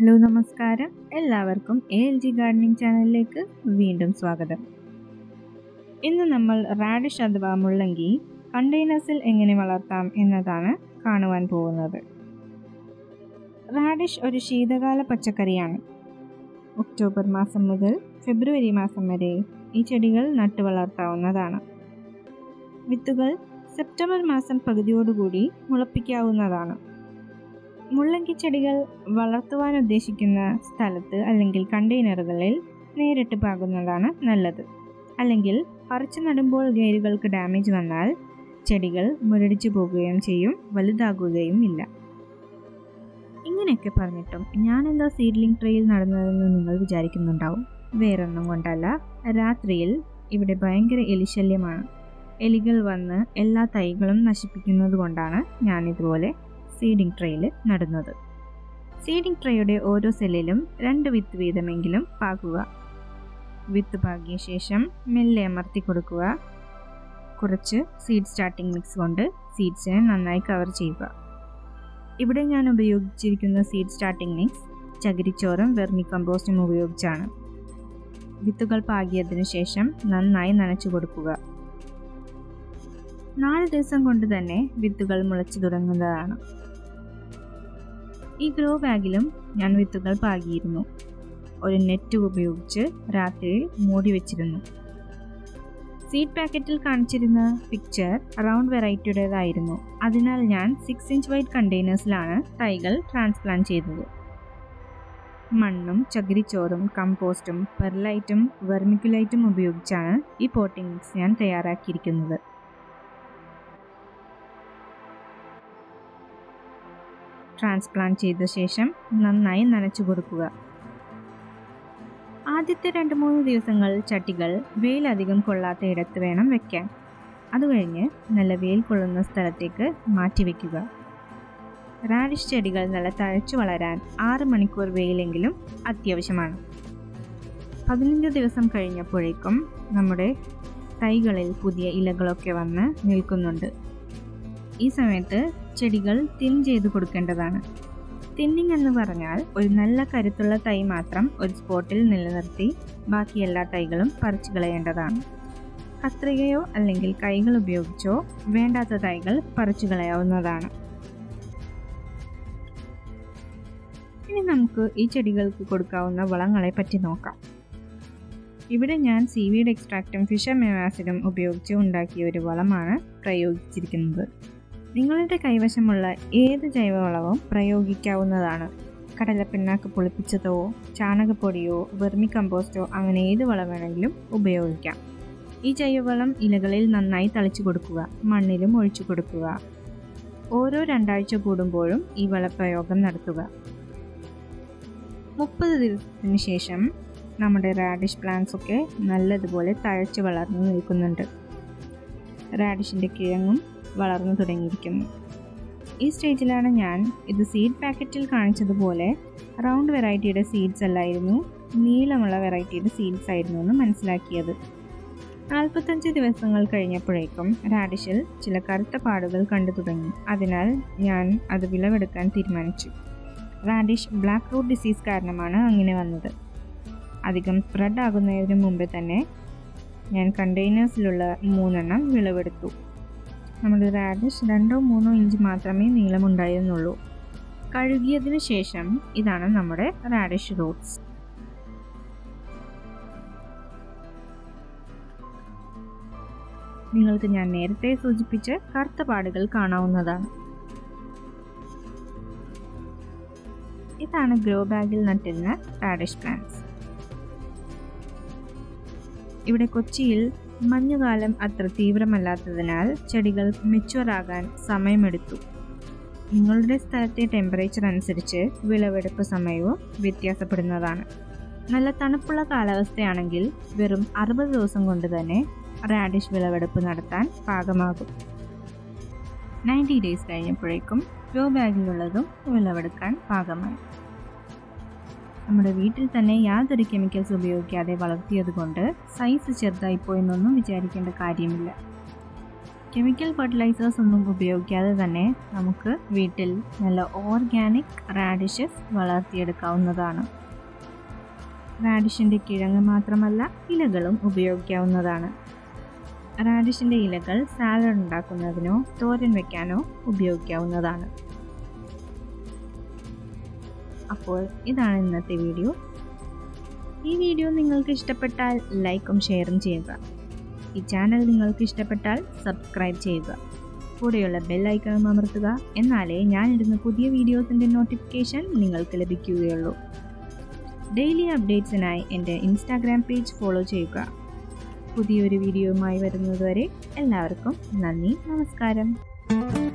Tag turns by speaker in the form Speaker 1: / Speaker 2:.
Speaker 1: hello നമസ്കാരം എല്ലാവർക്കും A L G gardening ചാനലിലേക്ക് വീണ്ടും സ്വാഗതം ഇന്ന് നമ്മൾ റാഡിഷ് അഥവാ മുള്ളങ്കി കണ്ടെയ്നേഴ്സിൽ എങ്ങനെ വളർത്താം എന്നതാണ് കാണുവാൻ പോകുന്നത് റാഡിഷ് ഒരു ശീതകാല പച്ചക്കറിയാണ് ഒക്ടോബർ മാസം മുതൽ ഫെബ്രുവരി മാസം വരെ ഈ ചെടികൾ നട്ടു വളർത്താവുന്നതാണ് വിത്തുകൾ സെപ്റ്റംബർ മാസം പകുതിയോടുകൂടി മുളപ്പിക്കാവുന്നതാണ് മുള്ളങ്കി ചെടികൾ വളർത്തുവാൻ ഉദ്ദേശിക്കുന്ന സ്ഥലത്ത് അല്ലെങ്കിൽ കണ്ടെയ്നറുകളിൽ നേരിട്ട് പാകുന്നതാണ് നല്ലത് അല്ലെങ്കിൽ പറിച്ചു നടുമ്പോൾ വേരുകൾക്ക് ഡാമേജ് വന്നാൽ ചെടികൾ മുരടിച്ചു പോകുകയും ചെയ്യും വലുതാകുകയും ഇല്ല ഇങ്ങനെയൊക്കെ പറഞ്ഞിട്ടും ഞാൻ എന്താ സീഡ്ലിംഗ് ട്രെയിൽ നടന്നതെന്ന് നിങ്ങൾ വിചാരിക്കുന്നുണ്ടാവും വേറൊന്നും കൊണ്ടല്ല രാത്രിയിൽ ഇവിടെ ഭയങ്കര എലിശല്യമാണ് എലികൾ വന്ന് എല്ലാ തൈകളും നശിപ്പിക്കുന്നത് കൊണ്ടാണ് ഞാൻ ഇതുപോലെ സീഡിംഗ് ട്രേയിൽ നടുന്നത് സീഡിംഗ് ട്രേയുടെ ഓരോ സെല്ലിലും രണ്ട് വിത്ത് വീതമെങ്കിലും പാകുക വിത്ത് പാകിയ ശേഷം മെല്ലെ അമർത്തി കൊടുക്കുക കുറച്ച് സീഡ് സ്റ്റാർട്ടിംഗ് മിക്സ് കൊണ്ട് സീഡ്സിനെ നന്നായി കവർ ചെയ്യുക ഇവിടെ ഞാൻ ഉപയോഗിച്ചിരിക്കുന്ന സീഡ് സ്റ്റാർട്ടിംഗ് മിക്സ് ചകിരിച്ചോറും വെർമി കമ്പോസ്റ്റും ഉപയോഗിച്ചാണ് വിത്തുകൾ പാകിയതിനു ശേഷം നന്നായി നനച്ചു കൊടുക്കുക നാല് ദിവസം കൊണ്ട് തന്നെ വിത്തുകൾ മുളച്ചു തുടങ്ങുന്നതാണ് ഈ ഗ്രോ ബാഗിലും ഞാൻ വിത്തുകൾ പാകിയിരുന്നു ഒരു നെറ്റ് ഉപയോഗിച്ച് രാത്രി മൂടി വെച്ചിരുന്നു സീഡ് പാക്കറ്റിൽ കാണിച്ചിരുന്ന പിക്ചർ റൗണ്ട് വെറൈറ്റിയുടേതായിരുന്നു അതിനാൽ ഞാൻ സിക്സ് ഇഞ്ച് വൈറ്റ് കണ്ടെയ്നേഴ്സിലാണ് തൈകൾ ട്രാൻസ്പ്ലാന്റ് ചെയ്തത് മണ്ണും ചകിരിച്ചോറും കമ്പോസ്റ്റും പെർലൈറ്റും വെർമിക്കുലൈറ്റും ഉപയോഗിച്ചാണ് ഈ പോട്ടിംഗ് മിക്സ് ഞാൻ തയ്യാറാക്കിയിരിക്കുന്നത് ട്രാൻസ്പ്ലാന്റ് ചെയ്ത ശേഷം നന്നായി നനച്ചു കൊടുക്കുക ആദ്യത്തെ രണ്ട് മൂന്ന് ദിവസങ്ങൾ ചട്ടികൾ വെയിലധികം കൊള്ളാത്ത ഇടത്ത് വേണം വെക്കാൻ അതുകഴിഞ്ഞ് നല്ല വെയിൽ കൊള്ളുന്ന സ്ഥലത്തേക്ക് മാറ്റി വയ്ക്കുക റാഡിഷ് ചെടികൾ നല്ല തഴച്ചു വളരാൻ ആറ് മണിക്കൂർ വെയിലെങ്കിലും അത്യാവശ്യമാണ് പതിനഞ്ച് ദിവസം കഴിഞ്ഞപ്പോഴേക്കും നമ്മുടെ തൈകളിൽ പുതിയ ഇലകളൊക്കെ വന്ന് നിൽക്കുന്നുണ്ട് ഈ സമയത്ത് ചെടികൾ തിൻ ചെയ്ത് കൊടുക്കേണ്ടതാണ് തിന്നിങ് എന്ന് പറഞ്ഞാൽ ഒരു നല്ല കരുത്തുള്ള തൈ മാത്രം ഒരു സ്പോട്ടിൽ നിലനിർത്തി ബാക്കി എല്ലാ തൈകളും പറിച്ചു കളയേണ്ടതാണ് കത്രികയോ അല്ലെങ്കിൽ കൈകൾ ഉപയോഗിച്ചോ വേണ്ടാത്ത തൈകൾ പറിച്ചു കളയാവുന്നതാണ് ഇനി നമുക്ക് ഈ ചെടികൾക്ക് കൊടുക്കാവുന്ന വളങ്ങളെ പറ്റി നോക്കാം ഇവിടെ ഞാൻ സീവീഡ് എക്സ്ട്രാക്റ്റും ഫിഷർ ആസിഡും ഉപയോഗിച്ച് ഉണ്ടാക്കിയ ഒരു വളമാണ് പ്രയോഗിച്ചിരിക്കുന്നത് നിങ്ങളുടെ കൈവശമുള്ള ഏത് ജൈവവളവും പ്രയോഗിക്കാവുന്നതാണ് കടലപ്പിണ്ണാക്ക് പുളിപ്പിച്ചതോ ചാണകപ്പൊടിയോ വെർമി കമ്പോസ്റ്റോ അങ്ങനെ ഏത് വളം വേണമെങ്കിലും ഉപയോഗിക്കാം ഈ ജൈവവളം ഇലകളിൽ നന്നായി തളിച്ചു കൊടുക്കുക മണ്ണിലും ഒഴിച്ചു കൊടുക്കുക ഓരോ രണ്ടാഴ്ച കൂടുമ്പോഴും ഈ വളപ്രയോഗം നടത്തുക മുപ്പത് ദിവസത്തിന് ശേഷം നമ്മുടെ റാഡിഷ് പ്ലാന്റ്സ് ഒക്കെ നല്ലതുപോലെ തഴച്ച് വളർന്നു നിൽക്കുന്നുണ്ട് റാഡിഷിൻ്റെ കിഴങ്ങും വളർന്നു തുടങ്ങിയിരിക്കുന്നു ഈ സ്റ്റേജിലാണ് ഞാൻ ഇത് സീഡ് പാക്കറ്റിൽ കാണിച്ചതുപോലെ റൗണ്ട് വെറൈറ്റിയുടെ സീഡ്സ് അല്ലായിരുന്നു നീളമുള്ള വെറൈറ്റിയുടെ സീഡ്സ് ആയിരുന്നു എന്ന് മനസ്സിലാക്കിയത് നാൽപ്പത്തഞ്ച് ദിവസങ്ങൾ കഴിഞ്ഞപ്പോഴേക്കും റാഡിഷിൽ ചില കറുത്ത പാടുകൾ കണ്ടു തുടങ്ങി അതിനാൽ ഞാൻ അത് വിളവെടുക്കാൻ തീരുമാനിച്ചു റാഡിഷ് ബ്ലാക്ക് റൂട്ട് ഡിസീസ് കാരണമാണ് അങ്ങനെ വന്നത് അധികം സ്പ്രെഡ് ആകുന്നതിന് മുമ്പേ തന്നെ ഞാൻ കണ്ടെയ്നേഴ്സിലുള്ള മൂന്നെണ്ണം വിളവെടുത്തു നമ്മുടെ റാഡിഷ് രണ്ടോ മൂന്നോ ഇഞ്ച് മാത്രമേ നീളമുണ്ടായിരുന്നുള്ളൂ കഴുകിയതിന് ശേഷം ഇതാണ് നമ്മുടെ റാഡിഷ് റൂട്ട്സ് നിങ്ങൾക്ക് ഞാൻ നേരത്തെ സൂചിപ്പിച്ച് കറുത്ത പാടുകൾ കാണാവുന്നതാണ് ഇതാണ് ഗ്രോ ബാഗിൽ നട്ടിരുന്ന റാഡിഷ് പ്ലാന്റ്സ് ഇവിടെ കൊച്ചിയിൽ മഞ്ഞുകാലം അത്ര തീവ്രമല്ലാത്തതിനാൽ ചെടികൾ മെച്ചുവർ ആകാൻ സമയമെടുത്തു നിങ്ങളുടെ സ്ഥലത്തെ ടെമ്പറേച്ചർ അനുസരിച്ച് വിളവെടുപ്പ് സമയവും വ്യത്യാസപ്പെടുന്നതാണ് നല്ല തണുപ്പുള്ള കാലാവസ്ഥയാണെങ്കിൽ വെറും അറുപത് ദിവസം കൊണ്ട് തന്നെ റാഡിഷ് വിളവെടുപ്പ് നടത്താൻ പാകമാകും നയൻറ്റി ഡേയ്സ് കഴിഞ്ഞപ്പോഴേക്കും ഗ്രോ ബാഗിലുള്ളതും വിളവെടുക്കാൻ പാകമായി നമ്മുടെ വീട്ടിൽ തന്നെ യാതൊരു കെമിക്കൽസ് ഉപയോഗിക്കാതെ വളർത്തിയത് കൊണ്ട് സൈസ് ചെറുതായിപ്പോയെന്നൊന്നും വിചാരിക്കേണ്ട കാര്യമില്ല കെമിക്കൽ ഫെർട്ടിലൈസേഴ്സ് ഒന്നും ഉപയോഗിക്കാതെ തന്നെ നമുക്ക് വീട്ടിൽ നല്ല ഓർഗാനിക് റാഡിഷസ് വളർത്തിയെടുക്കാവുന്നതാണ് റാഡിഷിൻ്റെ കിഴങ്ങ് മാത്രമല്ല ഇലകളും ഉപയോഗിക്കാവുന്നതാണ് റാഡിഷിൻ്റെ ഇലകൾ സാലഡ് ഉണ്ടാക്കുന്നതിനോ തോരൻ വെക്കാനോ ഉപയോഗിക്കാവുന്നതാണ് അപ്പോൾ ഇതാണ് ഇന്നത്തെ വീഡിയോ ഈ വീഡിയോ നിങ്ങൾക്ക് ഇഷ്ടപ്പെട്ടാൽ ലൈക്കും ഷെയറും ചെയ്യുക ഈ ചാനൽ നിങ്ങൾക്ക് ഇഷ്ടപ്പെട്ടാൽ സബ്സ്ക്രൈബ് ചെയ്യുക കൂടെയുള്ള ബെൽ ഐക്കണും അമർത്തുക എന്നാലേ ഞാനിടുന്ന പുതിയ വീഡിയോസിൻ്റെ നോട്ടിഫിക്കേഷൻ നിങ്ങൾക്ക് ലഭിക്കുകയുള്ളൂ ഡെയിലി അപ്ഡേറ്റ്സിനായി എൻ്റെ ഇൻസ്റ്റാഗ്രാം പേജ് ഫോളോ ചെയ്യുക പുതിയൊരു വീഡിയോയുമായി വരുന്നതുവരെ എല്ലാവർക്കും നന്ദി നമസ്കാരം